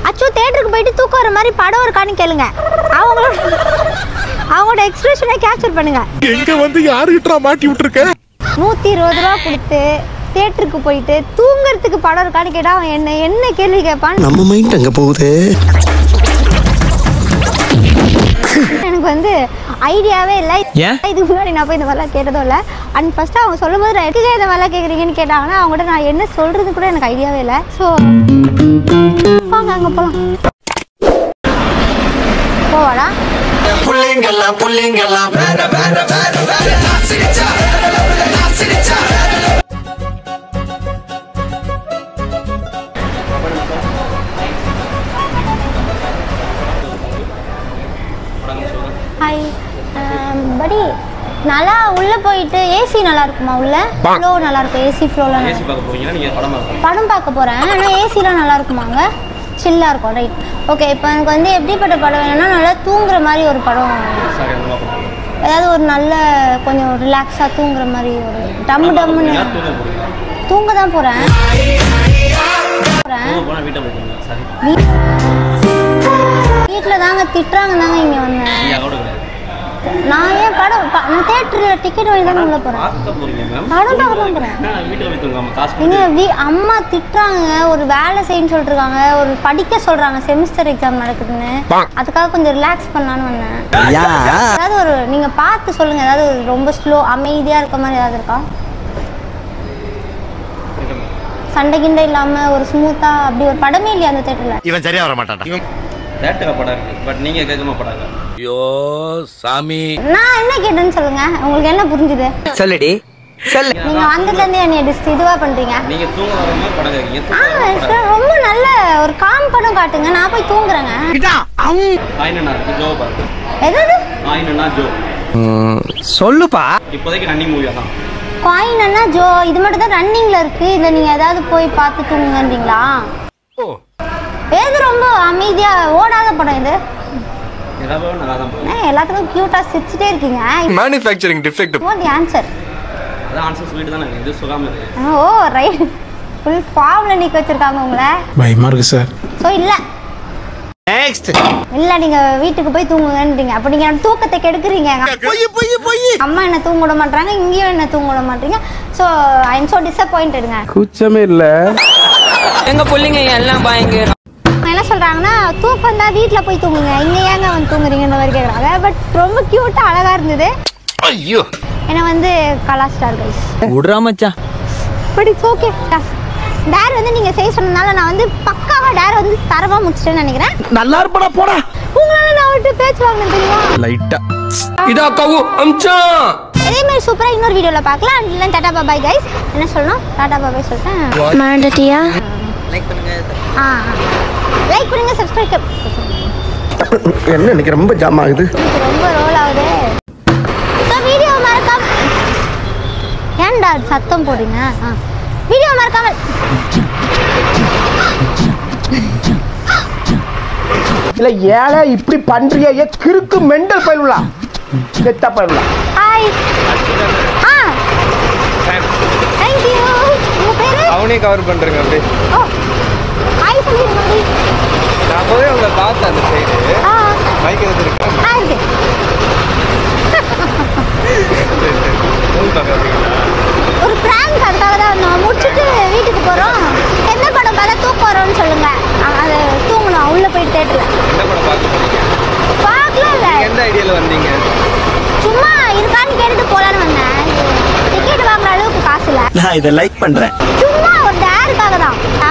அச்சோ தேட்டருக்கு போயிட்டு தூக்கம் வர மாதிரி படம் இருக்கான்னு கேளுங்க அவங்களோட அவங்களோட எக்ஸ்பிரஷனை கேப்சர் பண்ணுங்க எங்க வந்து யாருகிட்ட மாட்டி விட்டுருக்க நூற்றி இருபது ரூபா கொடுத்து தேட்டருக்கு போயிட்டு தூங்குறதுக்கு படம் இருக்கான்னு கேட்டால் அவன் என்ன என்ன கேள்வி கேட்பான் நம்ம மைண்ட் அங்க போகுது எனக்கு வந்து ஐடியாவே இல்லை ஏன்? இதுக்கு முன்னாடி நான் போய் இந்த மாதிரிலாம் கேட்டதும் இல்லை அண்ட் ஃபர்ஸ்ட் அவங்க சொல்லும் போது எதுக்கு இந்த மாதிரிலாம் கேட்குறீங்கன்னு கேட்டாங்கன்னா அவங்ககிட்ட நான் என்ன சொல்றது கூட எனக்கு ஐடியாவே இல்லை ஸோ வாங்க அங்கே போகலாம் போவாடா புள்ளிங்கெல்லாம் புள்ளிங்கெல்லாம் ஹாய் படி நல்லா உள்ள போயிட்டு ஏசி நல்லா இருக்குமா உள்ள ஃப்ளோ நல்லா இருக்கும் ஏசி ஃப்ளோலாம் ஏசி பார்க்க போறீங்கன்னா நீங்கள் படம் பார்க்கலாம் படம் பார்க்க போகிறேன் ஆனால் ஏசிலாம் நல்லா இருக்குமாங்க சில்லாக இருக்கும் ரைட் ஓகே இப்போ எனக்கு வந்து எப்படிப்பட்ட படம் வேணும்னா நல்லா தூங்குற மாதிரி ஒரு படம் சாரி அந்த பார்க்கலாம் ஏதாவது ஒரு நல்ல கொஞ்சம் ரிலாக்ஸாக தூங்குற மாதிரி ஒரு டம்மு டம்முன்னு யார் தூங்க போறீங்க தூங்க தான் போகிறேன் போகிறேன் தூங்க போனால் வீட்டை போய்க்கோங்க சாரி வீட்டில் தாங்க திட்டுறாங்க தாங்க இங்கே வந்தேன் நீங்கள் அதோட கிடையாது நான் ஏன் படம் ப- நான் தேட்டரில் டிக்கெட் வாங்கி தானே உள்ளே போகிறேன் பார்க்க போறீங்க மேம் படம் பார்க்க தான் போகிறேன் நான் வீட்டில் போய் தூங்காம காசு இங்க போட்டு வீ அம்மா திட்டுறாங்க ஒரு வேலை செய்யன்னு சொல்லிட்டு இருக்காங்க ஒரு படிக்க சொல்றாங்க செமிஸ்டர் எக்ஸாம் நடக்குதுன்னு அதுக்காக கொஞ்சம் ரிலாக்ஸ் பண்ணலான்னு வந்தேன் யா ஏதாவது ஒரு நீங்க பார்த்து சொல்லுங்க ஏதாவது ஒரு ரொம்ப ஸ்லோ அமைதியா இருக்க மாதிரி ஏதாவது இருக்கா சண்டை கிண்டை இல்லாம ஒரு ஸ்மூத்தா அப்படி ஒரு படமே இல்லையா அந்த தேட்டர்ல இவன் சரியா வர மாட்டான்டா தேட்டரில் படம் இருக்கு பட் நீங்கள் கேட்காம படம் இல்லை ஐயோ சாமி நான் என்ன கேட்டேன்னு சொல்லுங்க உங்களுக்கு என்ன புரிஞ்சுது சொல்லுடி சொல்லு நீங்க வந்ததுல இருந்து என்னைய டிஸ் இதுவா பண்றீங்க நீங்கள் தூங்க வர மாதிரி படம் கேட்குறீங்க ஆ தூங்க வர படம் sir, ரொம்ப நல்ல ஒரு காம் படம் காட்டுங்க நான் போய் தூங்குறேங்க ஆயினா இருக்கு ஜோ பார்த்து எதாவது ஆயினா ஜோ சொல்லுப்பா இப்போதைக்கு ரன்னிங் மூவி தான் காயின்னா ஜோ இது மட்டும் தான் ரன்னிங்ல இருக்கு இதை நீங்க ஏதாவது போய் பார்த்து தூங்குங்கன்றீங்களா எது ரொம்ப அமைதியா ஓடாத படம் இது ஏதாவது நல்லா தான் போகும் ஏன் எல்லாத்துக்கும் கியூட்டா சிரிச்சுட்டே இருக்கீங்க மேனுஃபேக்சரிங் டிஃபெக்ட் வாட் ஆன்சர் அதான் ஆன்சர் சொல்லிட்டு தானே இது சுகாம இருக்கு ஓ ரைட் ஃபுல் ஃபார்ம்ல நிக்க வச்சிருக்காங்க உங்களை பயமா இருக்கு சார் ஸோ இல்ல நெக்ஸ்ட் இல்ல நீங்க வீட்டுக்கு போய் தூங்குங்கன்றீங்க அப்ப நீங்க என் தூக்கத்தை கெடுக்குறீங்க அம்மா என்ன தூங்க விட மாட்டாங்க இங்கேயும் என்ன தூங்க விட மாட்டீங்க ஸோ ஐ எம் ஸோ டிசப்பாயிண்டடுங்க கூச்சமே இல்ல எங்க புள்ளிங்க எல்லாம் பயங்கர அவங்க என்ன சொல்றாங்கன்னா தூக்கம் தான் வீட்டில் போய் தூங்குங்க இங்க ஏங்க வந்து தூங்குறீங்கன்ற மாதிரி கேட்குறாங்க பட் ரொம்ப க்யூட்டாக அழகா இருந்தது ஐயோ ஏன்னா வந்து கலா ஸ்டார் கைஸ் விடுறா மச்சான் பட் இட்ஸ் ஓகே டேர் வந்து நீங்க செய்ய சொன்னதுனால நான் வந்து பக்காவா டேர் வந்து தரமா முடிச்சிட்டேன்னு நினைக்கிறேன் நல்லா இருப்படா போடா உங்களால நான் விட்டு பேச்சு வாங்கினேன் தெரியுமா லைட்டா இதா கவு அம்ச்சான் இதே மாதிரி சூப்பரா இன்னொரு வீடியோல பார்க்கலாம் இல்லை டாடா பாபாய் கைஸ் என்ன சொல்லணும் டாடா பாபாய் சொல்லிட்டேன் மறந்துட்டியா ஆ லைக் பண்ணுங்க சப்ஸ்கிரைப் என்ன இன்னைக்கு ரொம்ப ஜாம் ஆகுது ரொம்ப ரோல் ஆகுது ஸோ வீடியோ மறக்காம ஏன்டா சத்தம் போடுறீங்க ஆ வீடியோ மறக்காம இல்ல ஏழை இப்படி பண்றிய ஏ கிறுக்கு மெண்டல் பயிலுலா செத்தா பயிலுலா ஹாய் ஆ தேங்க் யூ உங்க பேரு அவனே கவர் பண்றேங்க அப்படியே ஓ ஹாய் சொல்லிருங்க அப்படி. நான் போய் உங்களை பார்த்தேன் அந்த சைடு ஆ மைக் எது இருக்கு ஆ இருக்கு ஒரு பிராங்க் அதுக்காக தான் வந்தோம் முடிச்சுட்டு வீட்டுக்கு போகிறோம் எந்த படம் பார்க்க தூக்கம் வரும்னு சொல்லுங்க அ- அது தூங்கணும் உள்ள போய் தேட்டரில் என்ன படம் பார்க்க போறீங்க பார்க்கலாம் இல்லை எந்த ஐடியால வந்தீங்க சும்மா இருக்கான்னு கேட்டுட்டு போலான்னு வந்தேன் டிக்கெட் வாங்குற அளவுக்கு காசு இல்லை நான் இதை லைக் பண்றேன் சும்மா ஒரு டேருக்காக தான் ஆ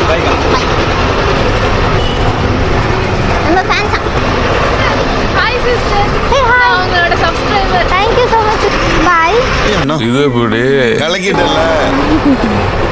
நம்ம ஃபேன்ஸா ஹாய் சிஸ்டர் ஹே ஹாய் உங்களோட subscriber thank you so much bye இது இப்படி கலக்கிட்டல